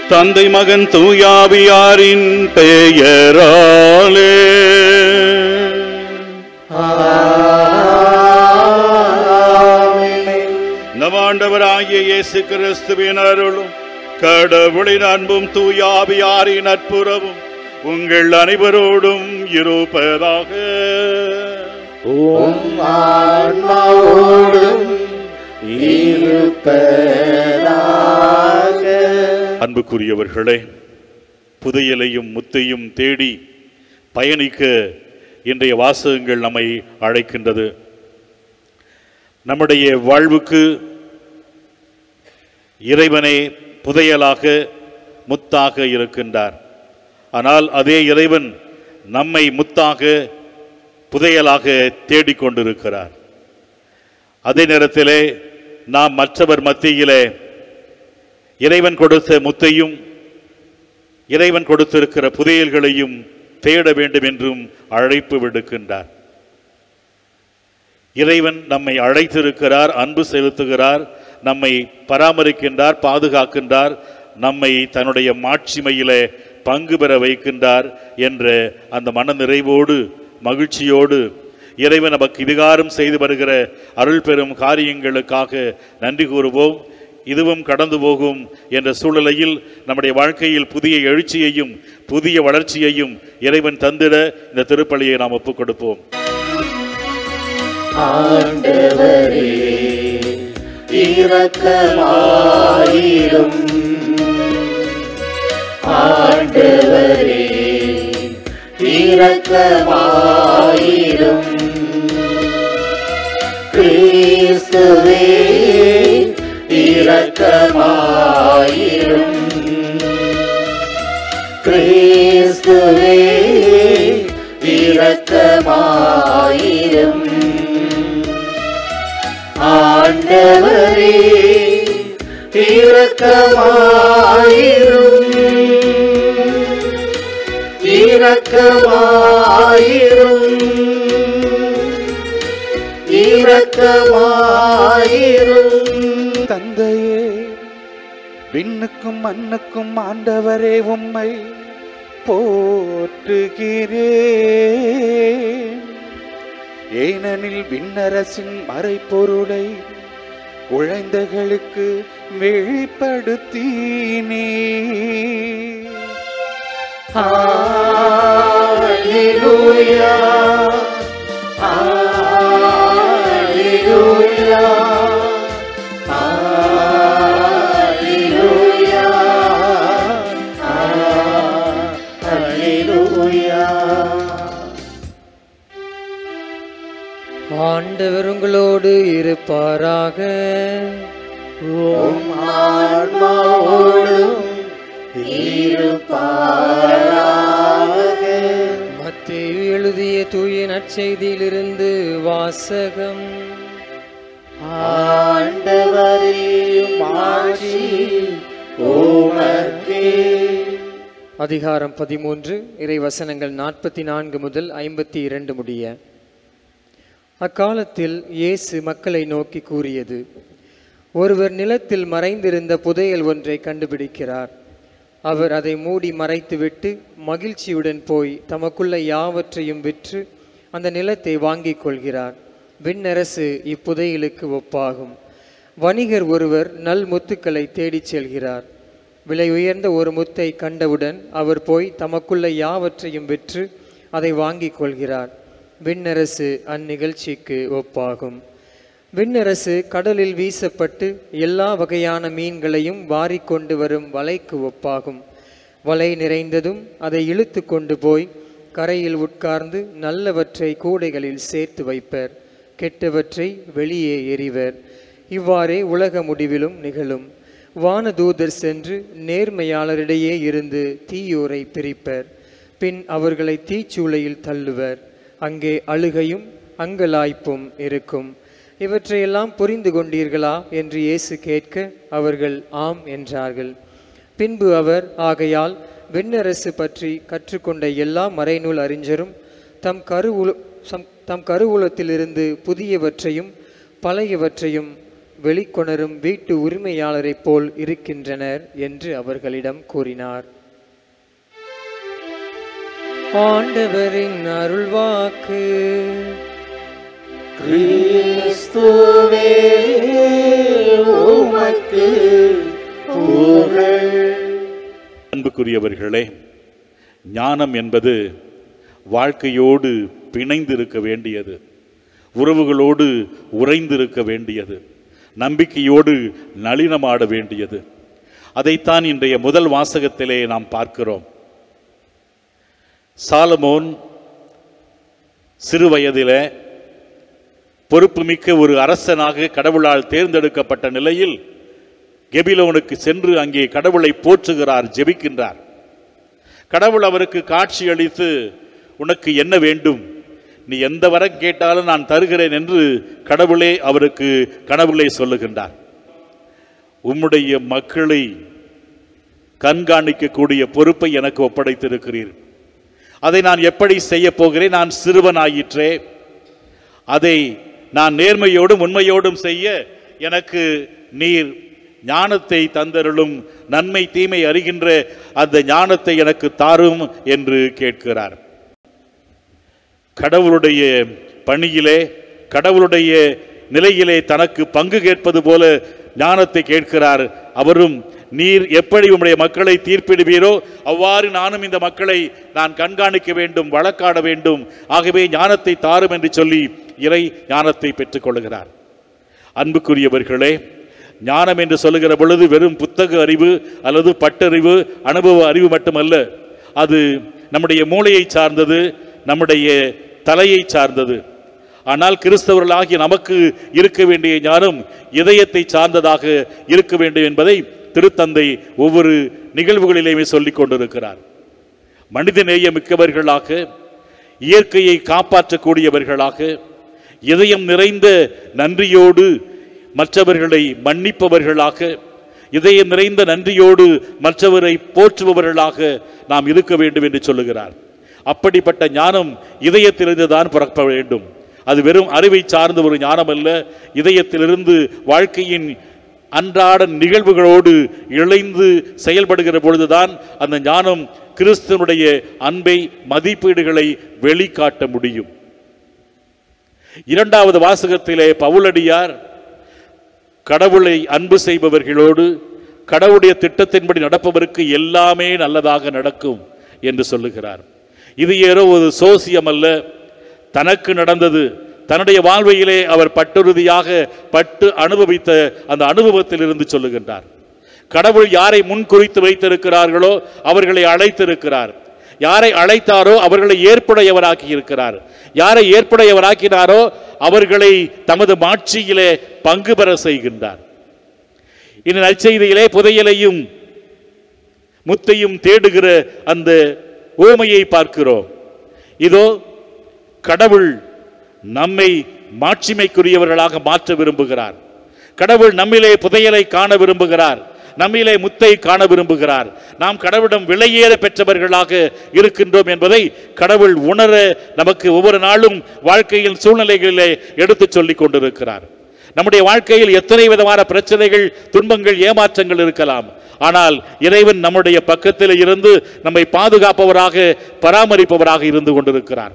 தந்தை மகன் தூயாவியாரின் பெயராலே நவாண்டவராகிய இயேசு கிறிஸ்துவின் அருளும் கடவுளின் அன்பும் தூயாவியாரின் நட்புறவும் உங்கள் அனைவரோடும் இருப்பதாக உம் ஆன்மாவோடும் இருப்பதாக அன்புக்குரியவர்களே புதையலையும் முத்தையும் தேடி பயணிக்க இன்றைய வாசகங்கள் நம்மை அழைக்கின்றது நம்முடைய வாழ்வுக்கு இறைவனே புதையலாக முத்தாக இருக்கின்றார் ஆனால் அதே இறைவன் நம்மை முத்தாக புதையலாக தேடிக்கொண்டிருக்கிறார் அதே நேரத்திலே நாம் மற்றவர் மத்தியிலே இறைவன் கொடுத்த முத்தையும் இறைவன் கொடுத்திருக்கிற புதையல்களையும் தேட வேண்டும் என்றும் அழைப்பு விடுக்கின்றார் இறைவன் நம்மை அழைத்திருக்கிறார் அன்பு செலுத்துகிறார் நம்மை பராமரிக்கின்றார் பாதுகாக்கின்றார் நம்மை தன்னுடைய மாட்சிமையிலே பங்கு பெற வைக்கின்றார் என்ற அந்த மன நிறைவோடு மகிழ்ச்சியோடு இறைவன் நமக்கு இதுகாரம் செய்து வருகிற அருள் பெறும் காரியங்களுக்காக நன்றி கூறுவோம் இதுவும் கடந்து போகும் என்ற சூழ்நிலையில் நம்முடைய வாழ்க்கையில் புதிய எழுச்சியையும் புதிய வளர்ச்சியையும் இறைவன் தந்திட இந்த திருப்பலியை நாம் ஒப்புக் கொடுப்போம் ஆண்டவரே இரக்கமாயிரும் ஆண்டவரே இரக்கமாயிரும் கிறிஸ்துவே இரக்கமாயிரும் கிறிஸ்துவே இரக்கமாயிரும் ஆண்டவரே இரக்கமாயிரும் இரக்கமாயிரும் இரக்கமாயிரும் தந்தையே விண்ணுக்கும் மண்ணுக்கும் ஆண்டவரே உம்மை போற்றுகிறேன் ஏனெனில் விண்ணரசின் மறைப்பொருளை குழந்தைகளுக்கு வெளிப்படுத்தீனே Alleluia. Alleluia. Alleluia. Alleluia. ஆண்டவர் உங்களோடு இருப்பாராக உம் ஆன்மாவோடும் இருப்பாராக மத்தேயு எழுதிய தூய நற்செய்தியிலிருந்து வாசகம் ஆண்டவரே மாட்சி உமக்கே அதிகாரம் பதிமூன்று இறைவசனங்கள் நாற்பத்தி நான்கு முதல் ஐம்பத்தி இரண்டு முடிய அக்காலத்தில் இயேசு மக்களை நோக்கி கூறியது ஒருவர் நிலத்தில் மறைந்திருந்த புதையல் ஒன்றை கண்டுபிடிக்கிறார் அவர் அதை மூடி மறைத்துவிட்டு மகிழ்ச்சியுடன் போய் தமக்குள்ள யாவற்றையும் விற்று அந்த நிலத்தை வாங்கிக் கொள்கிறார் விண்ணரசு இப்புதையலுக்கு ஒப்பாகும் வணிகர் ஒருவர் நல் முத்துக்களை தேடிச் செல்கிறார் விலை உயர்ந்த ஒரு முத்தை கண்டவுடன் அவர் போய் தமக்குள்ள யாவற்றையும் விற்று அதை வாங்கிக் கொள்கிறார் விண்ணரசு அந்நிகழ்ச்சிக்கு ஒப்பாகும் விண்ணரசு கடலில் வீசப்பட்டு எல்லா வகையான மீன்களையும் வாரிக்கொண்டு வரும் வலைக்கு ஒப்பாகும் வலை நிறைந்ததும் அதை இழுத்து கொண்டு போய் கரையில் உட்கார்ந்து நல்லவற்றை கூடைகளில் சேர்த்து வைப்பர் கெட்டவற்றை வெளியே எறிவர் இவ்வாறே உலக முடிவிலும் நிகழும் வானதூதர் சென்று நேர்மையாளரிடையே இருந்து தீயோரை பிரிப்பர் பின் அவர்களை தீச்சூளையில் தள்ளுவர் அங்கே அழுகையும் அங்கலாய்ப்பும் இருக்கும் இவற்றையெல்லாம் புரிந்து கொண்டீர்களா என்று இயேசு கேட்க அவர்கள் ஆம் என்றார்கள் பின்பு அவர் ஆகையால் விண்ணரசு பற்றி கற்றுக்கொண்ட எல்லா மறைநூல் அறிஞரும் தம் கருவுல சம் தம் கருவூலத்திலிருந்து புதியவற்றையும் பழையவற்றையும் வெளிக்கொணரும் வீட்டு உரிமையாளரைப் போல் இருக்கின்றனர் என்று அவர்களிடம் கூறினார் ஆண்டவரின் அருள்வாக்கு கிறிஸ்துவே உமக்கு புகழ் அன்புக்குரியவர்களே ஞானம் என்பது வாழ்க்கையோடு பிணைந்திருக்க வேண்டியது உறவுகளோடு உறைந்திருக்க வேண்டியது நம்பிக்கையோடு நளினமாட வேண்டியது அதைத்தான் இன்றைய முதல் வாசகத்திலே நாம் பார்க்கிறோம் சாலமோன் சிறு வயதிலே பொறுப்புமிக்க ஒரு அரசனாக கடவுளால் தேர்ந்தெடுக்கப்பட்ட நிலையில் கெபிலோனுக்கு சென்று அங்கே கடவுளை போற்றுகிறார் ஜெபிக்கின்றார் கடவுள் அவருக்கு காட்சி அளித்து உனக்கு என்ன வேண்டும் நீ எந்த வரம் கேட்டாலும் நான் தருகிறேன் என்று கடவுளே அவருக்கு கனவுளை சொல்லுகின்றார் உம்முடைய மக்களை கண்காணிக்கக்கூடிய பொறுப்பை எனக்கு ஒப்படைத்திருக்கிறீர் அதை நான் எப்படி செய்ய போகிறேன் நான் சிறுவனாயிற்றே அதை நான் நேர்மையோடும் உண்மையோடும் செய்ய எனக்கு நீர் ஞானத்தை தந்தருளும் நன்மை தீமை அறிகின்ற அந்த ஞானத்தை எனக்கு தாரும் என்று கேட்கிறார் கடவுளுடைய பணியிலே கடவுளுடைய நிலையிலே தனக்கு பங்கு கேட்பது போல ஞானத்தை கேட்கிறார் அவரும் நீர் எப்படி உம்முடைய மக்களை தீர்ப்பிடுவீரோ அவ்வாறு நானும் இந்த மக்களை நான் கண்காணிக்க வேண்டும் வழக்காட வேண்டும் ஆகவே ஞானத்தை தாரும் என்று சொல்லி இறை ஞானத்தை பெற்றுக்கொள்கிறார் அன்புக்குரியவர்களே ஞானம் என்று சொல்லுகிற பொழுது வெறும் புத்தக அறிவு அல்லது பட்டறிவு அனுபவ அறிவு மட்டுமல்ல அது நம்முடைய மூளையை சார்ந்தது நம்முடைய தலையை சார்ந்தது ஆனால் கிறிஸ்தவர்களாகிய நமக்கு இருக்க வேண்டிய ஞானம் இதயத்தை சார்ந்ததாக இருக்க வேண்டும் என்பதை திருத்தந்தை ஒவ்வொரு நிகழ்வுகளிலேயுமே சொல்லிக் கொண்டிருக்கிறார் மனித நேயமிக்கவர்களாக இயற்கையை காப்பாற்றக்கூடியவர்களாக இதயம் நிறைந்த நன்றியோடு மற்றவர்களை மன்னிப்பவர்களாக இதயம் நிறைந்த நன்றியோடு மற்றவரை போற்றுபவர்களாக நாம் இருக்க வேண்டும் என்று சொல்லுகிறார் அப்படிப்பட்ட ஞானம் இதயத்திலிருந்து தான் பிறக்க வேண்டும் அது வெறும் அறிவை சார்ந்த ஒரு ஞானம் அல்ல இதயத்திலிருந்து வாழ்க்கையின் அன்றாட நிகழ்வுகளோடு இழைந்து செயல்படுகிற பொழுதுதான் அந்த ஞானம் கிறிஸ்தனுடைய அன்பை மதிப்பீடுகளை வெளிக்காட்ட முடியும் இரண்டாவது வாசகத்திலே பவுலடியார் கடவுளை அன்பு செய்பவர்களோடு கடவுளுடைய திட்டத்தின்படி நடப்பவருக்கு எல்லாமே நல்லதாக நடக்கும் என்று சொல்லுகிறார் இது ஏதோ ஒரு சோசியம் அல்ல தனக்கு நடந்தது தன்னுடைய வாழ்வையிலே அவர் பட்டுறுதியாக பட்டு அனுபவித்த அந்த அனுபவத்தில் இருந்து சொல்லுகின்றார் கடவுள் யாரை முன்குறித்து வைத்திருக்கிறார்களோ அவர்களை அழைத்திருக்கிறார் யாரை அழைத்தாரோ அவர்களை ஏற்புடையவராக்கி இருக்கிறார் யாரை ஏற்புடையவராக்கினாரோ அவர்களை தமது மாட்சியிலே பங்கு பெற செய்கின்றார் இந்த நற்செய்தியிலே புதையலையும் முத்தையும் தேடுகிற அந்த ஓமையை பார்க்கிறோம் இதோ கடவுள் நம்மை மாட்சிமைக்குரியவர்களாக மாற்ற விரும்புகிறார் கடவுள் நம்மிலே புதையலை காண விரும்புகிறார் நம்மிலே முத்தை காண விரும்புகிறார் நாம் கடவுளிடம் விலையேற பெற்றவர்களாக இருக்கின்றோம் என்பதை கடவுள் உணர நமக்கு ஒவ்வொரு நாளும் வாழ்க்கையில் சூழ்நிலைகளிலே எடுத்துச் சொல்லிக் கொண்டிருக்கிறார் நம்முடைய வாழ்க்கையில் எத்தனை விதமான பிரச்சனைகள் துன்பங்கள் ஏமாற்றங்கள் இருக்கலாம் ஆனால் இறைவன் நம்முடைய பக்கத்தில் இருந்து நம்மை பாதுகாப்பவராக பராமரிப்பவராக இருந்து கொண்டிருக்கிறார்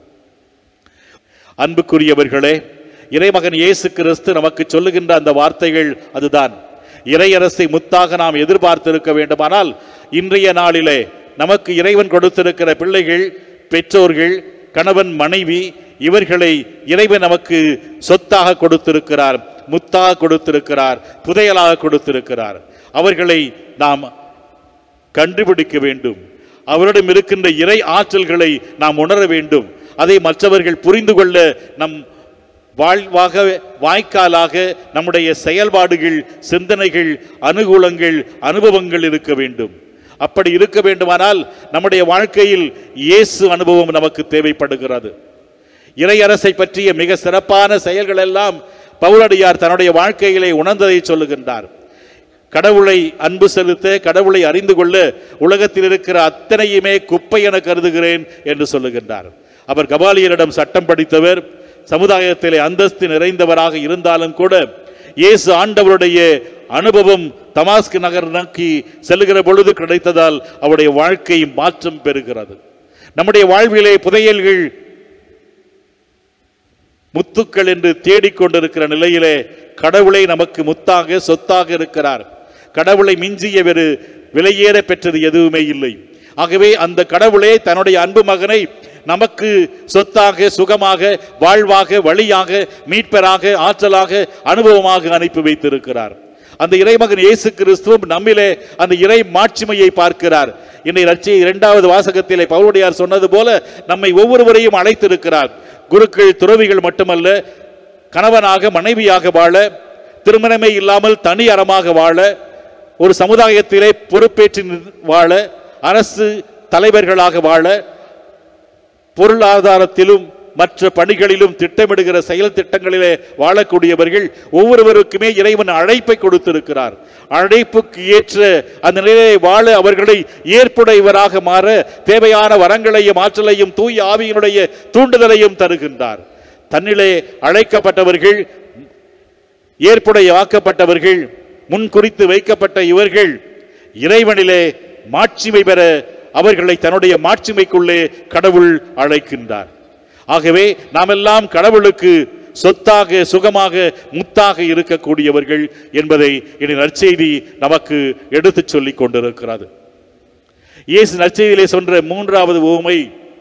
அன்புக்குரியவர்களே இறைமகன் இயேசு கிறிஸ்து நமக்கு சொல்லுகின்ற அந்த வார்த்தைகள் அதுதான் இறையரசை முத்தாக நாம் எதிர்பார்த்திருக்க வேண்டுமானால் இன்றைய நாளிலே நமக்கு இறைவன் கொடுத்திருக்கிற பிள்ளைகள் பெற்றோர்கள் கணவன் மனைவி இவர்களை இறைவன் நமக்கு சொத்தாக கொடுத்திருக்கிறார் முத்தாக கொடுத்திருக்கிறார் புதையலாக கொடுத்திருக்கிறார் அவர்களை நாம் கண்டுபிடிக்க வேண்டும் அவரிடம் இருக்கின்ற இறை ஆற்றல்களை நாம் உணர வேண்டும் அதை மற்றவர்கள் புரிந்து கொள்ள நம் வாழ்வாக வாய்க்காலாக நம்முடைய செயல்பாடுகள் சிந்தனைகள் அனுகூலங்கள் அனுபவங்கள் இருக்க வேண்டும் அப்படி இருக்க வேண்டுமானால் நம்முடைய வாழ்க்கையில் இயேசு அனுபவம் நமக்கு தேவைப்படுகிறது இறையரசை பற்றிய மிக சிறப்பான செயல்கள் எல்லாம் பவுலடியார் தன்னுடைய வாழ்க்கையிலே உணர்ந்ததை சொல்லுகின்றார் கடவுளை அன்பு செலுத்த கடவுளை அறிந்து கொள்ள உலகத்தில் இருக்கிற அத்தனையுமே குப்பை என கருதுகிறேன் என்று சொல்லுகின்றார் அவர் கபாலியரிடம் சட்டம் படித்தவர் சமுதாயத்திலே அந்தஸ்து நிறைந்தவராக இருந்தாலும் கூட இயேசு ஆண்டவருடைய அனுபவம் தமாஸ்கு நகர் நோக்கி செல்லுகிற பொழுது கிடைத்ததால் அவருடைய வாழ்க்கை மாற்றம் பெறுகிறது நம்முடைய வாழ்விலே புதையல்கள் முத்துக்கள் என்று தேடிக்கொண்டிருக்கிற நிலையிலே கடவுளை நமக்கு முத்தாக சொத்தாக இருக்கிறார் கடவுளை மிஞ்சிய வேறு விலையேற பெற்றது எதுவுமே இல்லை ஆகவே அந்த கடவுளே தன்னுடைய அன்பு மகனை நமக்கு சொத்தாக சுகமாக வாழ்வாக வழியாக மீட்பராக ஆற்றலாக அனுபவமாக அனுப்பி வைத்திருக்கிறார் அந்த இறைமகன் இயேசு கிறிஸ்துவும் நம்மிலே அந்த இறை மாட்சிமையை பார்க்கிறார் இன்னை ரட்சி இரண்டாவது வாசகத்திலே பவுலுடையார் சொன்னது போல நம்மை ஒவ்வொருவரையும் அழைத்திருக்கிறார் குருக்கள் துறவிகள் மட்டுமல்ல கணவனாக மனைவியாக வாழ திருமணமே இல்லாமல் தனி அறமாக வாழ ஒரு சமுதாயத்திலே பொறுப்பேற்று நின்று வாழ அரசு தலைவர்களாக வாழ பொருளாதாரத்திலும் மற்ற பணிகளிலும் திட்டமிடுகிற செயல் திட்டங்களிலே வாழக்கூடியவர்கள் ஒவ்வொருவருக்குமே இறைவன் அழைப்பை கொடுத்திருக்கிறார் அழைப்புக்கு ஏற்ற அந்த நிலையை வாழ அவர்களை ஏற்புடையவராக மாற தேவையான வரங்களையும் ஆற்றலையும் தூய ஆவியினுடைய தூண்டுதலையும் தருகின்றார் தன்னிலே அழைக்கப்பட்டவர்கள் ஏற்புடையாக்கப்பட்டவர்கள் முன் குறித்து வைக்கப்பட்ட இவர்கள் இறைவனிலே மாட்சிமை பெற அவர்களை தன்னுடைய மாட்சிமைக்குள்ளே கடவுள் அழைக்கின்றார் ஆகவே நாமெல்லாம் கடவுளுக்கு சொத்தாக சுகமாக முத்தாக இருக்கக்கூடியவர்கள் என்பதை இனி நற்செய்தி நமக்கு எடுத்துச் சொல்லிக் கொண்டிருக்கிறது இயேசு நற்செய்தியிலே சொன்ற மூன்றாவது உவமை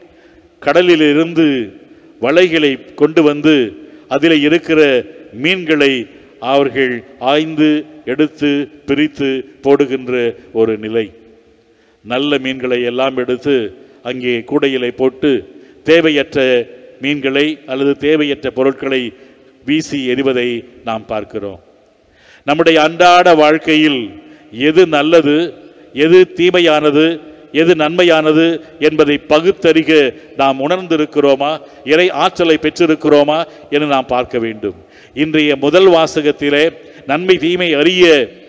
கடலில் இருந்து வலைகளை கொண்டு வந்து அதில் இருக்கிற மீன்களை அவர்கள் ஆய்ந்து எடுத்து பிரித்து போடுகின்ற ஒரு நிலை நல்ல மீன்களை எல்லாம் எடுத்து அங்கே கூடையிலே போட்டு தேவையற்ற மீன்களை அல்லது தேவையற்ற பொருட்களை வீசி எறிவதை நாம் பார்க்கிறோம் நம்முடைய அன்றாட வாழ்க்கையில் எது நல்லது எது தீமையானது எது நன்மையானது என்பதை பகுத்தறிக நாம் உணர்ந்திருக்கிறோமா இறை ஆற்றலை பெற்றிருக்கிறோமா என நாம் பார்க்க வேண்டும் இன்றைய முதல் வாசகத்திலே நன்மை தீமை அறிய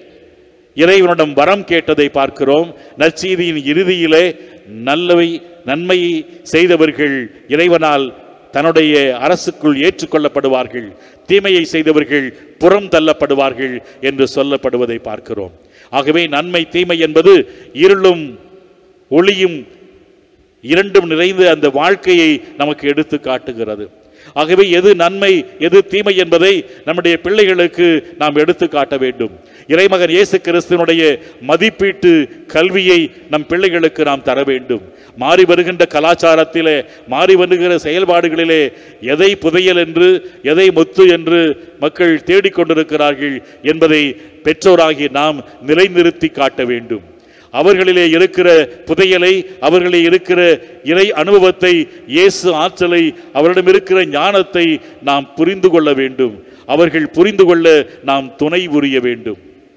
இறைவனிடம் வரம் கேட்டதை பார்க்கிறோம் நற்செய்தியின் இறுதியிலே நல்லவை நன்மையை செய்தவர்கள் இறைவனால் தன்னுடைய அரசுக்குள் ஏற்றுக்கொள்ளப்படுவார்கள் தீமையை செய்தவர்கள் புறம் தள்ளப்படுவார்கள் என்று சொல்லப்படுவதை பார்க்கிறோம் ஆகவே நன்மை தீமை என்பது இருளும் ஒளியும் இரண்டும் நிறைந்த அந்த வாழ்க்கையை நமக்கு எடுத்து காட்டுகிறது ஆகவே எது நன்மை எது தீமை என்பதை நம்முடைய பிள்ளைகளுக்கு நாம் எடுத்து காட்ட வேண்டும் இறைமகன் இயேசு கிறிஸ்துவனுடைய மதிப்பீட்டு கல்வியை நம் பிள்ளைகளுக்கு நாம் தர வேண்டும் மாறி வருகின்ற கலாச்சாரத்திலே மாறி வருகிற செயல்பாடுகளிலே எதை புதையல் என்று எதை முத்து என்று மக்கள் தேடிக்கொண்டிருக்கிறார்கள் என்பதை பெற்றோராகி நாம் நிலைநிறுத்தி காட்ட வேண்டும் அவர்களிலே இருக்கிற புதையலை அவர்களிலே இருக்கிற இறை அனுபவத்தை இயேசு ஆற்றலை அவரிடம் இருக்கிற ஞானத்தை நாம் புரிந்து கொள்ள வேண்டும் அவர்கள் புரிந்து கொள்ள நாம் துணை புரிய வேண்டும்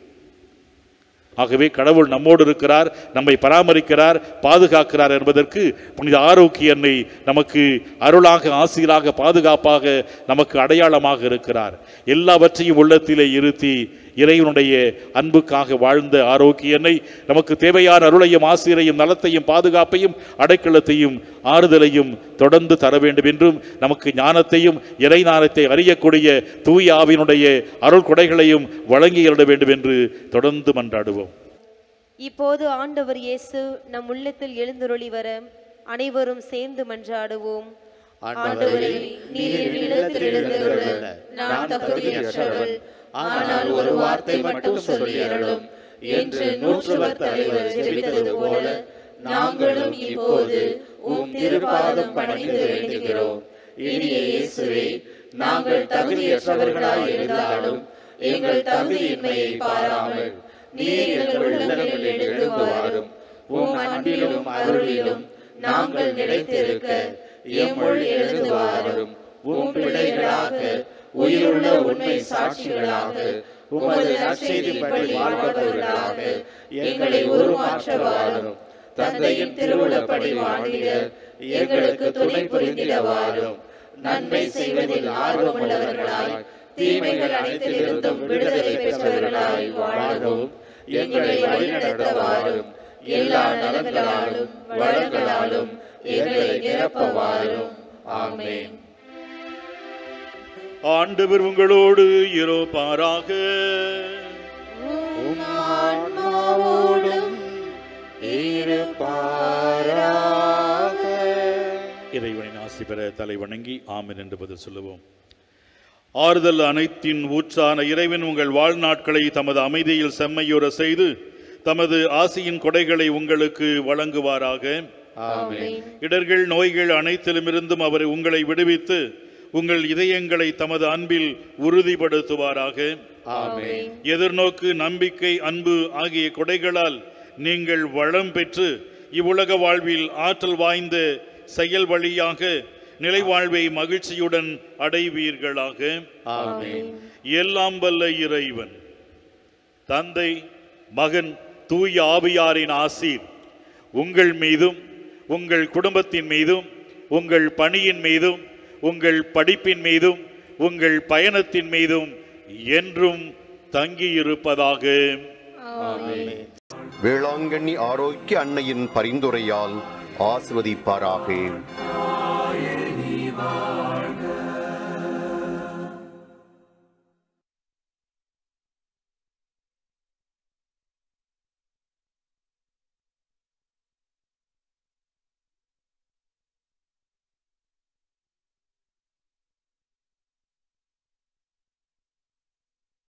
ஆகவே கடவுள் நம்மோடு இருக்கிறார் நம்மை பராமரிக்கிறார் பாதுகாக்கிறார் என்பதற்கு புனித ஆரோக்கிய அன்னை நமக்கு அருளாக ஆசிராக பாதுகாப்பாக நமக்கு அடையாளமாக இருக்கிறார் எல்லாவற்றையும் உள்ளத்திலே இருத்தி இறைவனுடைய அன்புக்காக வாழ்ந்த ஆரோக்கியனை நமக்கு தேவையான அருளையும் ஆசிரியையும் நலத்தையும் பாதுகாப்பையும் அடைக்கலத்தையும் ஆறுதலையும் தொடர்ந்து தர வேண்டும் என்றும் நமக்கு ஞானத்தையும் இறை ஞானத்தை அறியக்கூடிய தூய ஆவினுடைய அருள் கொடைகளையும் வழங்கி அருள வேண்டும் என்று தொடர்ந்து மன்றாடுவோம் இப்போது ஆண்டவர் இயேசு நம் உள்ளத்தில் எழுந்துருளி வர அனைவரும் சேர்ந்து மன்றாடுவோம் ஆண்டவரே நீர் என் இல்லத்தில் எழுந்தருள நான் தகுதியற்றவள் ஆனால் ஒரு வார்த்தை மட்டும் சொல்லி அருளும் என்று நூற்றுவர் தலைவர் ஜெபித்தது போல நாங்களும் இப்போது உம் திருப்பாதம் பணிந்து வேண்டுகிறோம் இனிய இயேசுவே நாங்கள் தகுதியற்றவர்களாய் இருந்தாலும் எங்கள் தகுதியின்மையை பாராமல் நீர் எங்கள் உள்ளங்களில் எழுந்து வாரும் உம் அன்பிலும் அருளிலும் நாங்கள் நிலைத்திருக்க எம்முள் எழுந்து வாரும் உம் பிள்ளைகளாக உயிருள்ள உண்மை சாட்சிகளாக உமது நற்செய்திப்படி வாழ்பவர்களாக எங்களை உருமாற்ற வாரும் தந்தையின் திருவுளப்படி வாழ்ந்திட எங்களுக்கு துணை புரிந்திட வாரும் நன்மை செய்வதில் ஆர்வமுள்ளவர்களாய் தீமைகள் அனைத்திலிருந்தும் விடுதலை பெற்றவர்களாய் வாழவும் எங்களை வழிநடத்த வாரும் எல்லா நலன்களாலும் வளங்களாலும் எங்களை நிரப்ப வாரும் ஆமென் ஆண்டவர் உங்களோடு இருப்பாராக உம் ஆன்மாவோடும் இருப்பாராக இறைவனின் ஆசி பெற தலை வணங்கி ஆமென் என்று பதில் சொல்லுவோம் ஆறுதல் அனைத்தின் ஊற்றான இறைவன் உங்கள் வாழ்நாட்களை தமது அமைதியில் செம்மையுற செய்து தமது ஆசியின் கொடைகளை உங்களுக்கு வழங்குவாராக ஆமென் இடர்கள் நோய்கள் அனைத்திலுமிருந்தும் அவர் உங்களை விடுவித்து உங்கள் இதயங்களை தமது அன்பில் உறுதிப்படுத்துவாராக ஆமென் எதிர்நோக்கு நம்பிக்கை அன்பு ஆகிய கொடைகளால் நீங்கள் வளம் பெற்று இவ்வுலக வாழ்வில் ஆற்றல் வாய்ந்த செயல் வழியாக நிலை வாழ்வை மகிழ்ச்சியுடன் அடைவீர்களாக ஆமென் எல்லாம் வல்ல இறைவன் தந்தை மகன் தூய ஆவியாரின் ஆசீர் உங்கள் மீதும் உங்கள் குடும்பத்தின் மீதும் உங்கள் பணியின் மீதும் உங்கள் படிப்பின் மீதும் உங்கள் பயணத்தின் மீதும் என்றும் தங்கியிருப்பதாக ஆமென் வேளாங்கண்ணி ஆரோக்கிய அன்னையின் பரிந்துரையால் ஆசிர்வதிப்பாராக